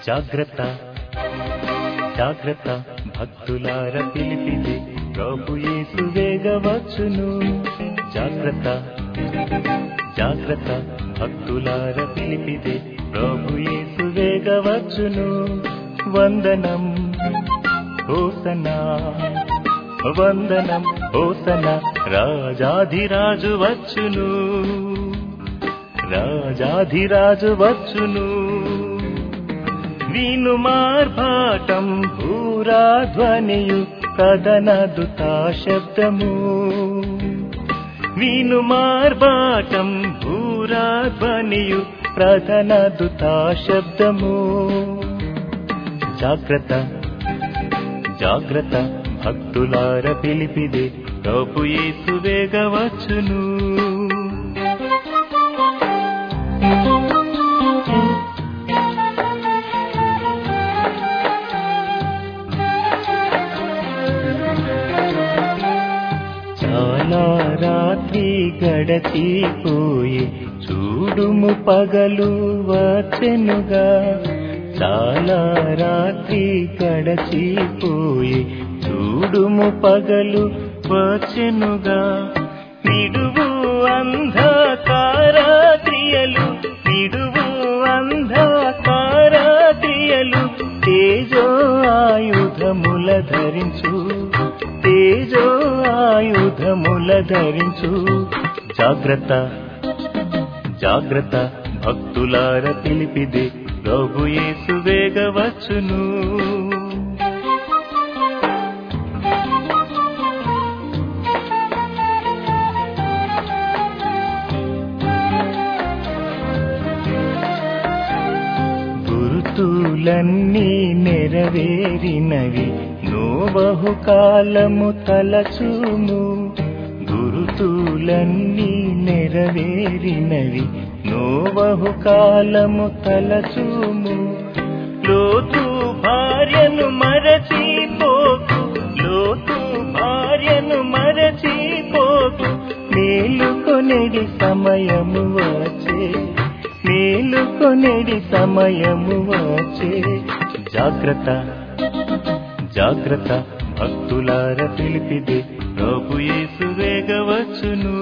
జాగ్రత్త జాగ్రత్త భక్తులార పిలిపిది ప్రభు యేసు వేగవచ్చును జాగ్రత్త జాగ్రత్త భక్తులార పిలిపిది ప్రభు యేసు వేగవచ్చును వందనం ఓసనా వందనం ఓసన రాజాధిరాజు వచ్చును రాజాధిరాజు వచ్చును వీను మార్భాటం భూరాధ్వనియు కదనదుతా శబ్దము వీను మార్బాటం భూరాధ్వనియు ప్రధనదుతా శబ్దము జాగ్రత్త జాగ్రత్త భక్తులార పిలిపిదే ప్రభు యేసు వేగవచ్చును చాలా రాత్రి గడచిపోయి చూడుము పగలు వచ్చెనుగా చాలా రాత్రి గడచిపోయి చూడుము పగలు వచ్చెనుగా నిడువు అంధకార క్రియలు నిడువు అంధకార క్రియలు తేజో ఆయుధముల ధరించు తేజో ఆయుధముల ధరించు జాగ్రత్త జాగ్రత్త భక్తులార పిలిపిదే ప్రభు యేసు వేగవచ్చును గురుతులన్నీ నెరవేరినవి నోబహు కాలము తలచుము గురుతులన్నీ నెరవేరినవి నోబహు కాలము తలచుము లోతు భార్యను మరచిపోకు లోతు భార్యను మరచిపోకు మేలుకొనేడి సమయము వచ్చే మేలుకొనేడి సమయము వచ్చే జాగ్రత్త జాగ్రత్త భక్తులార పిలిపిదే ప్రభు యేసు వేగవచ్చును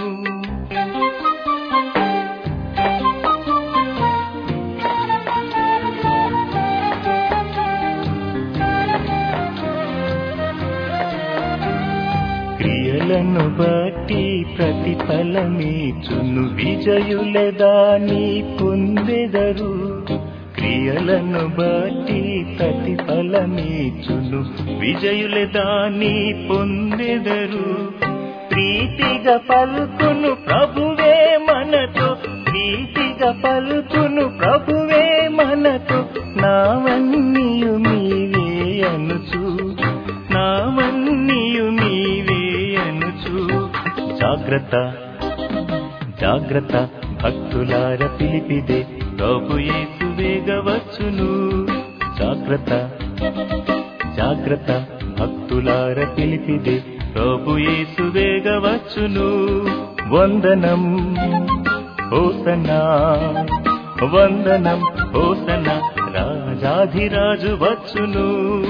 క్రియలను బట్టి ప్రతిఫలమీచును విజయుల దాని పొందెదరు క్రియలను బట్టి ప్రతిఫలమీచును విజయుల దాని పొందెదరు ప్రీతిగా పలుకును ప్రభువే మనతో ప్రీతిగా పలుకును ప్రభువే మనతో నావన్నీయు మీవే అనుచు నావన్నీయు మీవే అనుచు జాగ్రత్త జాగ్రత్త భక్తులార పిలిపిదే ప్రభు యేసు వేగవచ్చును జాగ్రత్త జాగ్రత్త భక్తులార పిలిపిదే ప్రభు యేసు వేగవచ్చును వందనం ఓసనా వందనం ఓసన రాజాధిరాజు వచ్చును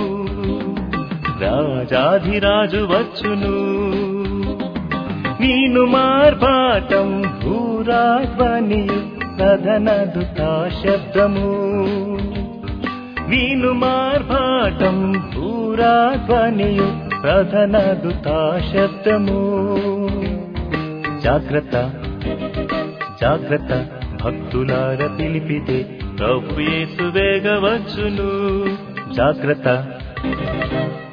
రాజాధిరాజు వచ్చును నీను మార్బాటం భూరాధ్వని సదనదుతా శబ్దము వీను మార్బాటం భూరాధ్వనియు ప్రధనదుతా శబ్దము జాగ్రత్త జాగ్రత్త భక్తులార పిలిపితే ప్రభు యేసు వేగవచ్చును జాగ్రత్త